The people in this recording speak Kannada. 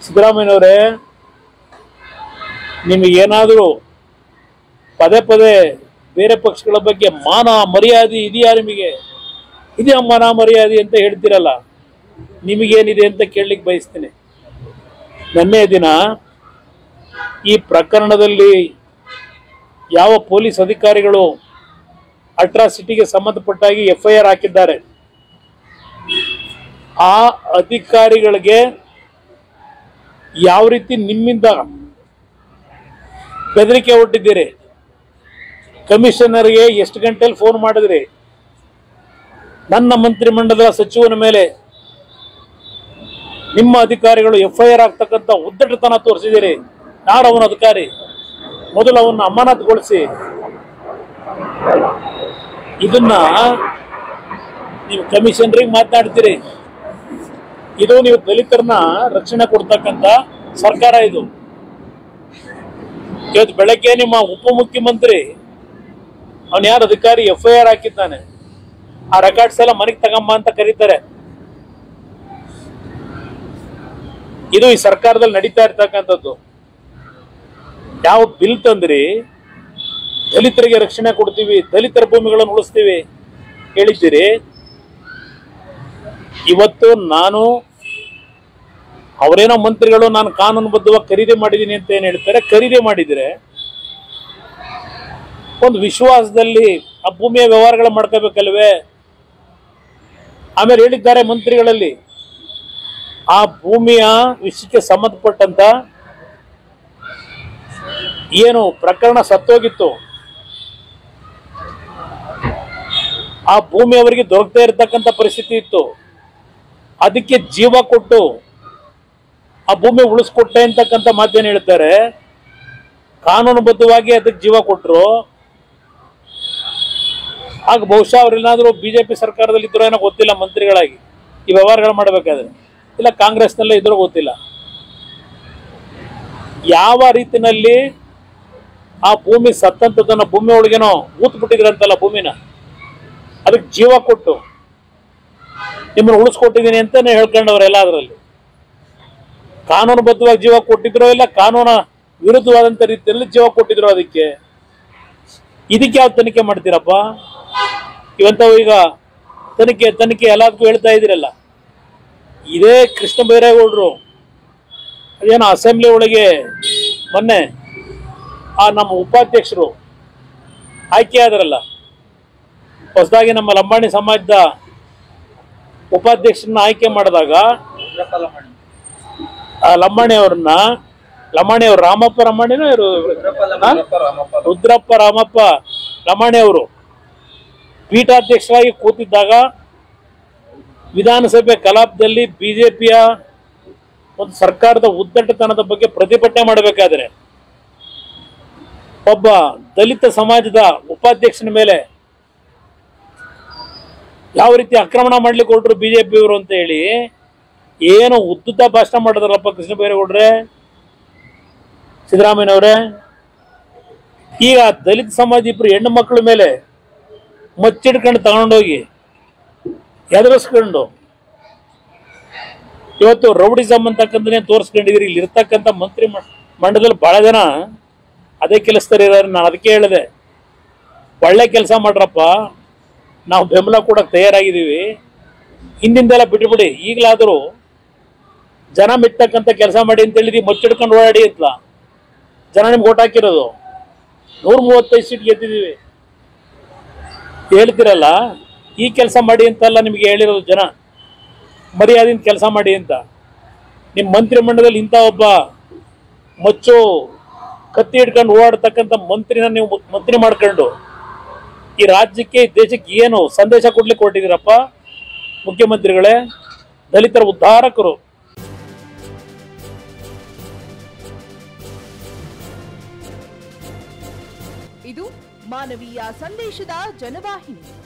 ಸಿದ್ದರಾಮಯ್ಯನವರೇ ನಿಮಗೇನಾದರೂ ಪದೇ ಪದೇ ಬೇರೆ ಪಕ್ಷಗಳ ಬಗ್ಗೆ ಮಾನ ಮರ್ಯಾದೆ ಇದೆಯಾ ನಿಮಗೆ ಇದೆಯಾ ಮಾನ ಮರ್ಯಾದೆ ಅಂತ ಹೇಳ್ತೀರಲ್ಲ ನಿಮಗೇನಿದೆ ಅಂತ ಕೇಳಲಿಕ್ಕೆ ಬಯಸ್ತೀನಿ ನಿನ್ನೆ ದಿನ ಈ ಪ್ರಕರಣದಲ್ಲಿ ಯಾವ ಪೊಲೀಸ್ ಅಧಿಕಾರಿಗಳು ಅಟ್ರಾಸಿಟಿಗೆ ಸಂಬಂಧಪಟ್ಟಾಗಿ ಎಫ್ ಐ ಆರ್ ಹಾಕಿದ್ದಾರೆ ಆ ಅಧಿಕಾರಿಗಳಿಗೆ ಯಾವ ರೀತಿ ನಿಮ್ಮಿಂದ ಬೆದರಿಕೆ ಒಡ್ಡಿದ್ದೀರಿ ಕಮಿಷನರ್ಗೆ ಎಷ್ಟು ಗಂಟೆಯಲ್ಲಿ ಫೋನ್ ಮಾಡಿದ್ರಿ ನನ್ನ ಮಂತ್ರಿಮಂಡಲದ ಸಚಿವನ ಮೇಲೆ ನಿಮ್ಮ ಅಧಿಕಾರಿಗಳು ಎಫ್ ಐ ಆರ್ ಆಗ್ತಕ್ಕಂಥ ಉದ್ದಟತನ ತೋರಿಸಿದಿರಿ ಯಾರು ಅವನ ಅಧಿಕಾರಿ ಮೊದಲು ಅವನ್ನ ಅಮಾನತುಗೊಳಿಸಿ ಇದನ್ನ ನೀವು ಕಮಿಷನರಿಗೆ ಮಾತನಾಡ್ತೀರಿ ಇದು ನೀವು ದಲಿತರನ್ನ ರಕ್ಷಣೆ ಕೊಡ್ತಕ್ಕಂಥ ಸರ್ಕಾರ ಇದು ಇವತ್ತು ಬೆಳಗ್ಗೆ ನಿಮ್ಮ ಉಪಮುಖ್ಯಮಂತ್ರಿ ಅವನ್ ಯಾರು ಅಧಿಕಾರಿ ಎಫ್ ಐ ಆರ್ ಹಾಕಿದ್ದಾನೆ ಆ ರೆಕಾರ್ಡ್ಸ್ ಎಲ್ಲ ಮನೆಗೆ ತಗಂಬ ಅಂತ ಕರೀತಾರೆ ಇದು ಈ ಸರ್ಕಾರದಲ್ಲಿ ನಡೀತಾ ಇರ್ತಕ್ಕಂಥದ್ದು ಯಾವ ಬಿಲ್ ತಂದ್ರಿ ದಲಿತರಿಗೆ ರಕ್ಷಣೆ ಕೊಡ್ತೀವಿ ದಲಿತರ ಭೂಮಿಗಳನ್ನು ಉಳಿಸ್ತೀವಿ ಹೇಳಿದ್ದೀರಿ ಇವತ್ತು ನಾನು ಅವರೇನೋ ಮಂತ್ರಿಗಳು ನಾನು ಕಾನೂನುಬದ್ಧವಾಗಿ ಖರೀದಿ ಮಾಡಿದ್ದೀನಿ ಅಂತ ಏನ್ ಹೇಳ್ತಾರೆ ಖರೀದಿ ಮಾಡಿದ್ರೆ ಒಂದು ವಿಶ್ವಾಸದಲ್ಲಿ ಆ ಭೂಮಿಯ ವ್ಯವಹಾರಗಳು ಮಾಡ್ಕೋಬೇಕಲ್ವೇ ಆಮೇಲೆ ಹೇಳಿದ್ದಾರೆ ಮಂತ್ರಿಗಳಲ್ಲಿ ಆ ಭೂಮಿಯ ವಿಷಯಕ್ಕೆ ಸಂಬಂಧಪಟ್ಟಂತ ಏನು ಪ್ರಕರಣ ಸತ್ತೋಗಿತ್ತು ಆ ಭೂಮಿ ಅವರಿಗೆ ದೊರಕದೇ ಇರತಕ್ಕಂತ ಪರಿಸ್ಥಿತಿ ಇತ್ತು ಅದಕ್ಕೆ ಜೀವ ಕೊಟ್ಟು ಆ ಭೂಮಿ ಉಳಿಸ್ಕೊಟ್ಟೆ ಅಂತಕ್ಕಂಥ ಮಾತೇನು ಹೇಳ್ತಾರೆ ಕಾನೂನುಬದ್ಧವಾಗಿ ಅದಕ್ಕೆ ಜೀವ ಕೊಟ್ಟರು ಆಗ ಬಹುಶಃ ಅವ್ರೇನಾದ್ರೂ ಬಿಜೆಪಿ ಸರ್ಕಾರದಲ್ಲಿ ಇದ್ರೋ ಏನೋ ಗೊತ್ತಿಲ್ಲ ಮಂತ್ರಿಗಳಾಗಿ ಈ ವ್ಯವಹಾರಗಳು ಮಾಡಬೇಕಾದ್ರೆ ಇಲ್ಲ ಕಾಂಗ್ರೆಸ್ನಲ್ಲೇ ಇದ್ರೂ ಗೊತ್ತಿಲ್ಲ ಯಾವ ರೀತಿನಲ್ಲಿ ಆ ಭೂಮಿ ಸತ್ತಂತದನ್ನ ಭೂಮಿ ಒಳಗೇನೋ ಊತ್ ಬಿಟ್ಟಿದ್ರಂತಲ್ಲ ಭೂಮಿನ ಅದಕ್ಕೆ ಜೀವ ಕೊಟ್ಟು ನಿಮ್ಮನ್ನು ಉಳಿಸ್ಕೊಟ್ಟಿದ್ದೀನಿ ಅಂತಾನೆ ಹೇಳ್ಕೊಂಡವ್ರೆಲ್ಲ ಅದರಲ್ಲಿ ಕಾನೂನುಬದ್ಧವಾಗಿ ಜೀವ ಕೊಟ್ಟಿದ್ರೋ ಇಲ್ಲ ಕಾನೂನ ವಿರುದ್ಧವಾದಂತ ರೀತಿಯಲ್ಲಿ ಜೀವ ಕೊಟ್ಟಿದ್ರು ಅದಕ್ಕೆ ಇದಕ್ಕೆ ಯಾವ ತನಿಖೆ ಮಾಡ್ತೀರಪ್ಪ ಇವಂತವು ಈಗ ತನಿಖೆ ತನಿಖೆ ಎಲ್ಲದಕ್ಕೂ ಹೇಳ್ತಾ ಇದ್ದೀರಲ್ಲ ಇದೇ ಕೃಷ್ಣ ಬೈರೇಗೌಡರು ಅದೇನೋ ಅಸೆಂಬ್ಲಿ ಒಳಗೆ ಮೊನ್ನೆ ಆ ನಮ್ಮ ಉಪಾಧ್ಯಕ್ಷರು ಆಯ್ಕೆ ಆದ್ರಲ್ಲ ಹೊಸದಾಗಿ ನಮ್ಮ ಲಂಬಾಣಿ ಸಮಾಜದ ಉಪಾಧ್ಯಕ್ಷರನ್ನ ಆಯ್ಕೆ ಮಾಡಿದಾಗ ಆ ಲಂಬಾಣಿ ಅವ್ರನ್ನ ಲಂಬಾಣಿ ಅವರು ರಾಮಪ್ಪ ಲಂಬಾಣಿನೋ ಇವರು ರುದ್ರಪ್ಪ ರಾಮಪ್ಪ ಲಂಬಾಣಿ ಅವರು ಪೀಠಾಧ್ಯಕ್ಷರಾಗಿ ಕೂತಿದ್ದಾಗ ವಿಧಾನಸಭೆ ಕಲಾಪದಲ್ಲಿ ಬಿಜೆಪಿಯ ಒಂದು ಸರ್ಕಾರದ ಉದ್ದಟತನದ ಬಗ್ಗೆ ಪ್ರತಿಭಟನೆ ಮಾಡಬೇಕಾದ್ರೆ ಒಬ್ಬ ದಲಿತ ಸಮಾಜದ ಉಪಾಧ್ಯಕ್ಷನ ಮೇಲೆ ಯಾವ ರೀತಿ ಆಕ್ರಮಣ ಮಾಡ್ಲಿಕ್ಕೆ ಹೊರಟ್ರು ಬಿಜೆಪಿ ಅವರು ಅಂತ ಹೇಳಿ ಏನು ಉದ್ದುದ್ದ ಭಾಷಣ ಮಾಡಿದ್ರಲ್ಲಪ್ಪ ಕೃಷ್ಣ ಬೈರೇಗೌಡ್ರೆ ಸಿದ್ದರಾಮಯ್ಯನವ್ರೆ ಈಗ ದಲಿತ ಸಮಾಜ ಇಬ್ರು ಹೆಣ್ಣು ಮಕ್ಕಳ ಮೇಲೆ ಮಚ್ಚಿಡ್ಕೊಂಡು ತಗೊಂಡೋಗಿ ಎದುರಿಸ್ಕೊಂಡು ಇವತ್ತು ರೌಡಿಸಮ್ ಅಂತಕ್ಕಂಥನೇ ತೋರಿಸ್ಕೊಂಡಿದ್ದೀರಿ ಇಲ್ಲಿ ಇರ್ತಕ್ಕಂಥ ಮಂತ್ರಿ ಮ- ಮಂಡಲದಲ್ಲಿ ಬಹಳ ಜನ ಅದೇ ಕೆಲಸದಲ್ಲಿ ಇರೋರು ನಾನು ಅದಕ್ಕೆ ಹೇಳಿದೆ ಒಳ್ಳೆ ಕೆಲಸ ಮಾಡ್ರಪ್ಪ ನಾವು ಬೆಂಬಲ ಕೊಡಕ್ಕೆ ತಯಾರಾಗಿದ್ದೀವಿ ಹಿಂದಿಂದೆಲ್ಲ ಬಿಟ್ಬಿಡಿ ಈಗಲಾದರೂ ಜನ ಮೆಟ್ಟಕ್ಕಂಥ ಕೆಲಸ ಮಾಡಿ ಅಂತ ಹೇಳಿದ್ವಿ ಮಚ್ಚಿಡ್ಕೊಂಡು ಓಡಾಡಿ ಅಂತ ಜನ ನಿಮ್ಗೆ ಓಟ್ ಹಾಕಿರೋದು ನೂರ ಮೂವತ್ತೈದು ಸೀಟ್ ಗೆದ್ದಿದ್ದೀವಿ ಹೇಳ್ತಿರಲ್ಲ ಈ ಕೆಲಸ ಮಾಡಿ ಅಂತೆಲ್ಲ ನಿಮಗೆ ಹೇಳಿರೋದು ಜನ ಮರ್ಯಾದೆಯಿಂದ ಕೆಲಸ ಮಾಡಿ ಅಂತ ನಿಮ್ಮ ಮಂತ್ರಿಮಂಡಲದಲ್ಲಿ ಇಂಥ ಒಬ್ಬ ಮಚ್ಚು ಕತ್ತಿ ಹಿಡ್ಕೊಂಡು ಓಡಾಡ್ತಕ್ಕಂಥ ಮಂತ್ರಿನ ನೀವು ಮಂತ್ರಿ ಮಾಡ್ಕೊಂಡು ಈ ರಾಜ್ಯಕ್ಕೆ ಈ ದೇಶಕ್ಕೆ ಏನು ಸಂದೇಶ ಕೊಡ್ಲಿಕ್ಕೆ ಹೊರಟಿದ್ದೀರಪ್ಪ ಮುಖ್ಯಮಂತ್ರಿಗಳೇ ದಲಿತರ ಉದ್ಧಾರಕರು ಇದು ಮಾನವೀಯ ಸಂದೇಶದ ಜನವಾಹಿನಿ